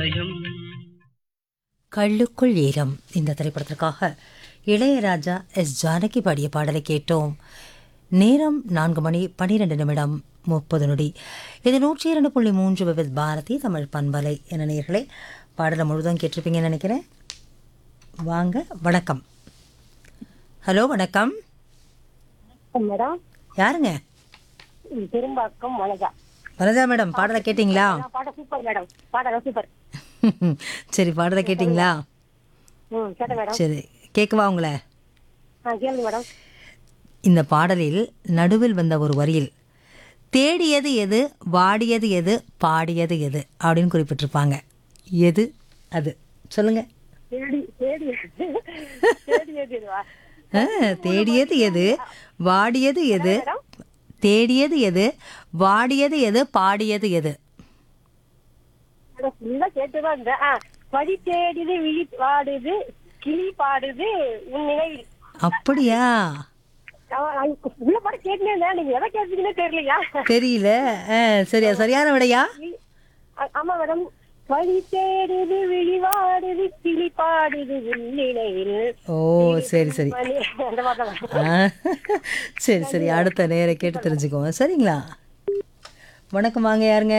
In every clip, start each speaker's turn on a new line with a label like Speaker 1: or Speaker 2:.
Speaker 1: நியாயம்
Speaker 2: கள்ளுக்குள் ஈரம் இந்த திரைப்படத்திற்காக இளையராஜா எஸ் ஜானகி பாடிய பாடலை கேட்டோம் நேரம் நான்கு மணி பன்னிரெண்டு நிமிடம் முப்பது நொடி இது நூற்றி இரண்டு புள்ளி மூன்று விவித் பாரதி தமிழ் பண்பலை என நேர்களே பாடலை முழுதும் கேட்டிருப்பீங்கன்னு நினைக்கிறேன் வாங்க வணக்கம் ஹலோ வணக்கம்
Speaker 3: மேடம்
Speaker 2: யாருங்க
Speaker 3: ம், பெரும்பாக்கம் வனஜா
Speaker 2: வரதா மேடம் பாடலை கேட்டிங்களா
Speaker 3: நான் பாட சூப்பர் மேடம் பாடம் சூப்பர்
Speaker 2: சரி பாடலை கேட்டிங்களா
Speaker 3: ம் கேட்டேன் மேடம்
Speaker 2: சரி கேட்கவா உங்களை
Speaker 3: ஆ கேளுங்க மேடம்
Speaker 2: இந்த பாடலில் நடுவில் வந்த ஒரு வரியில் தேடியது எது வாடியது எது பாடியது எது அப்படின்னு குறிப்பிட்டிருப்பாங்க எது அது சொல்லுங்க
Speaker 3: தேடி தேடி தேடி ஏறிடுவா
Speaker 2: ஆ, தேடியது எது வாடியது எது தேடியது எது வாடியது எது பாடியது எது
Speaker 3: மேடம் ஃபுல்லா கேட்டுதான் இருந்தேன் ஆ வழி தேடிது விழி பாடுது கிளி பாடுது உன் நினைவில்
Speaker 2: அப்படியா
Speaker 3: அவ- அவ உள்ள பாட கேட்டுனே இருந்தேன் நீங்க எதை கேட்டீங்கன்னே தெரியலையா
Speaker 2: தெரியல ஆ, சரியா சரியான விடையா
Speaker 3: ஆ- ஆமா மேடம் வழி தேடுது விழி வாடுது கிளி பாடுது உன் நினைவில்
Speaker 2: ஓ சரி சரி
Speaker 3: மணி அந்த மாதிரி தான் மேடம்.
Speaker 2: ஆ, சரி சரி அடுத்த நேரம் கேட்டு தெரிஞ்சுக்கோங்க சரிங்களா வணக்கம் வாங்க யாருங்க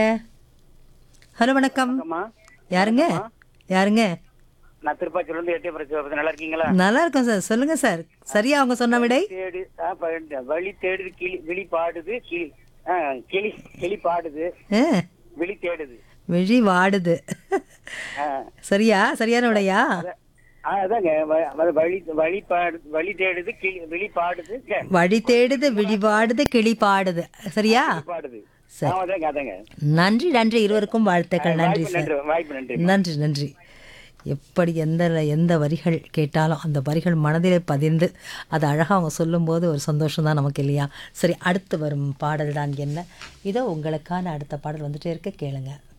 Speaker 2: ஹலோ வணக்கம்
Speaker 4: அம்மா
Speaker 2: யாருங்க யாருங்க
Speaker 4: நான் திருப்பாச்சூர்ல இருந்து எட்டே பிரச்சனை நல்லா இருக்கீங்களா
Speaker 2: நல்லா இருக்கோம் சார் சொல்லுங்க சார் சரியா அவங்க சொன்ன விடை
Speaker 4: தேடு ஆ, ப- வழி தேடுது கிளி விழி பாடுது கிளி ஆ, கிளி கிளி பாடுது
Speaker 2: ஆ,
Speaker 4: விழி தேடுது
Speaker 2: விழி வாடுது
Speaker 4: ஆ,
Speaker 2: சரியா சரியான விடையா
Speaker 4: அத- ஆ, அதாங்க வ- வ- வழி வழி பாடு வழி தேடுது கிளி விழி பாடுது கே-
Speaker 2: வழி தேடுது விழி பாடுது கிளி பாடுது சரியா
Speaker 4: பாடுது
Speaker 2: சரி.
Speaker 4: ஆ, அதாங்க அதாங்க
Speaker 2: நன்றி நன்றி இருவருக்கும் வாழ்த்துக்கள் நன்றி
Speaker 4: வாய்ப்பு
Speaker 2: சார்
Speaker 4: நன்றி வாய்ப்பு நன்றி
Speaker 2: நன்றி நன்றி எப்படி எந்த எந்த வரிகள் கேட்டாலும் அந்த வரிகள் மனதிலே பதிந்து அது அழகாக அவங்க சொல்லும்போது ஒரு சந்தோஷம் தான் நமக்கு இல்லையா சரி அடுத்து வரும் பாடல் தான் என்ன இதோ உங்களுக்கான அடுத்த பாடல் வந்துட்டே இருக்க கேளுங்க